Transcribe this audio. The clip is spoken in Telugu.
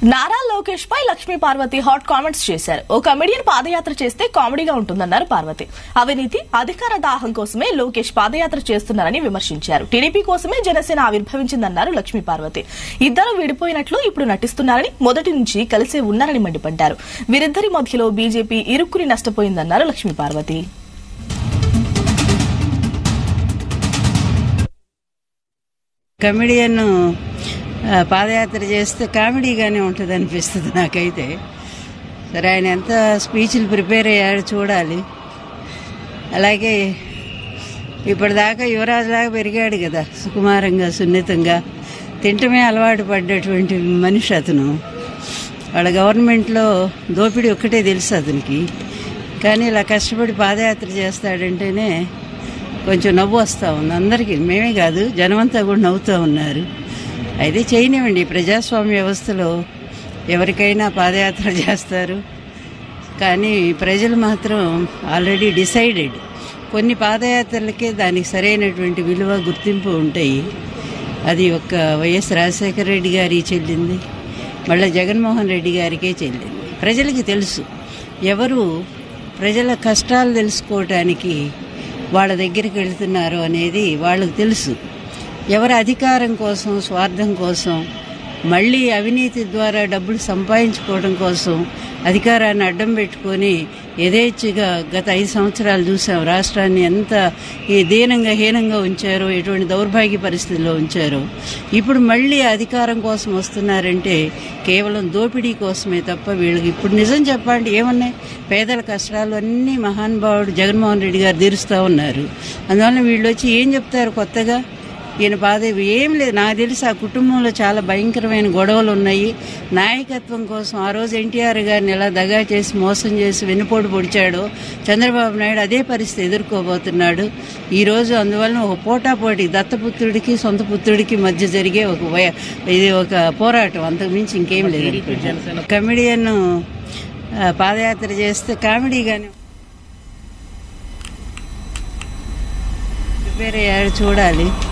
నారా లోకేష్ పై లక్ష్మీ పార్వతి హాట్ కామెంట్స్ చేశారు ఓ కమెడియన్ పాదయాత్ర చేస్తే కామెడీగా ఉంటుందన్నారు పార్వతి అవినీతి అధికార దాహం కోసమే లోకేష్ పాదయాత్ర చేస్తున్నారని విమర్శించారు టీడీపీ కోసమే జనసేన ఆవిర్భవించిందన్నారు లక్ష్మీ పార్వతి ఇద్దరు విడిపోయినట్లు ఇప్పుడు నటిస్తున్నారని మొదటి నుంచి కలిసే ఉన్నారని మండిపడ్డారు వీరిద్దరి మధ్యలో బీజేపీ ఇరుక్కుని నష్టపోయిందన్నారు లక్ష్మీ పార్వతి కమెడియన్ ఆ, పాదయాత్ర చేస్తే కామెడీగానే ఉంటుంది అనిపిస్తుంది నాకైతే సరే ఆయన ఎంత స్పీచ్లు ప్రిపేర్ అయ్యాడు చూడాలి అలాగే ఇప్పటిదాకా యువరాజులాగా పెరిగాడు కదా సుకుమారంగా సున్నితంగా తింటమే అలవాటు పడ్డటువంటి మనిషి అతను వాళ్ళ గవర్నమెంట్లో దోపిడీ ఒక్కటే తెలుసు అతనికి కానీ ఇలా కష్టపడి పాదయాత్ర చేస్తాడంటేనే కొంచెం నవ్వు వస్తూ ఉంది అందరికీ మేమే కాదు జనమంతా కూడా నవ్వుతూ ఉన్నారు అయితే చేయనివ్వండి ప్రజాస్వామ్య వ్యవస్థలో ఎవరికైనా పాదయాత్ర చేస్తారు కానీ ప్రజలు మాత్రం ఆల్రెడీ డిసైడెడ్ కొన్ని పాదయాత్రలకే దానికి సరైనటువంటి విలువ గుర్తింపు ఉంటాయి అది ఒక్క వైఎస్ రాజశేఖర రెడ్డి గారికి చెల్లింది మళ్ళీ జగన్మోహన్ రెడ్డి గారికే చెల్లింది ప్రజలకి తెలుసు ఎవరు ప్రజల కష్టాలు తెలుసుకోవటానికి వాళ్ళ దగ్గరికి వెళ్తున్నారు అనేది వాళ్ళకి తెలుసు ఎవరి అధికారం కోసం స్వార్థం కోసం మళ్ళీ అవినీతి ద్వారా డబ్బులు సంపాదించుకోవడం కోసం అధికారాన్ని అడ్డం పెట్టుకొని యథేచ్ఛగా గత ఐదు సంవత్సరాలు చూసాం రాష్ట్రాన్ని ఎంత ఈ దీనంగా హీనంగా ఉంచారో ఎటువంటి దౌర్భాగ్య పరిస్థితుల్లో ఉంచారో ఇప్పుడు మళ్ళీ అధికారం కోసం వస్తున్నారంటే కేవలం దోపిడీ కోసమే తప్ప వీళ్ళకి ఇప్పుడు నిజం చెప్పండి ఏమన్నాయి పేదల కష్టాలు అన్నీ మహానుభావుడు జగన్మోహన్ రెడ్డి గారు తీరుస్తూ ఉన్నారు అందువల్ల వీళ్ళు వచ్చి ఏం చెప్తారు కొత్తగా ఈయన బాధ ఏం లేదు నాకు తెలిసి ఆ కుటుంబంలో చాలా భయంకరమైన గొడవలు ఉన్నాయి నాయకత్వం కోసం ఆ రోజు ఎన్టీఆర్ గారిని ఎలా దగా చేసి మోసం చేసి వెన్నుపోటు పొడిచాడో చంద్రబాబు నాయుడు అదే పరిస్థితి ఎదుర్కోబోతున్నాడు ఈ రోజు అందువలన ఒక పోటాపోటీ దత్తపుత్రుడికి సొంత పుత్రుడికి మధ్య జరిగే ఒక వయ- ఇది ఒక పోరాటం అంతకుమించి ఇంకేం లేదు కమెడియన్ ఆ, పాదయాత్ర చేస్తే కామెడీగానే ప్రిపేర్ అయ్యాడు చూడాలి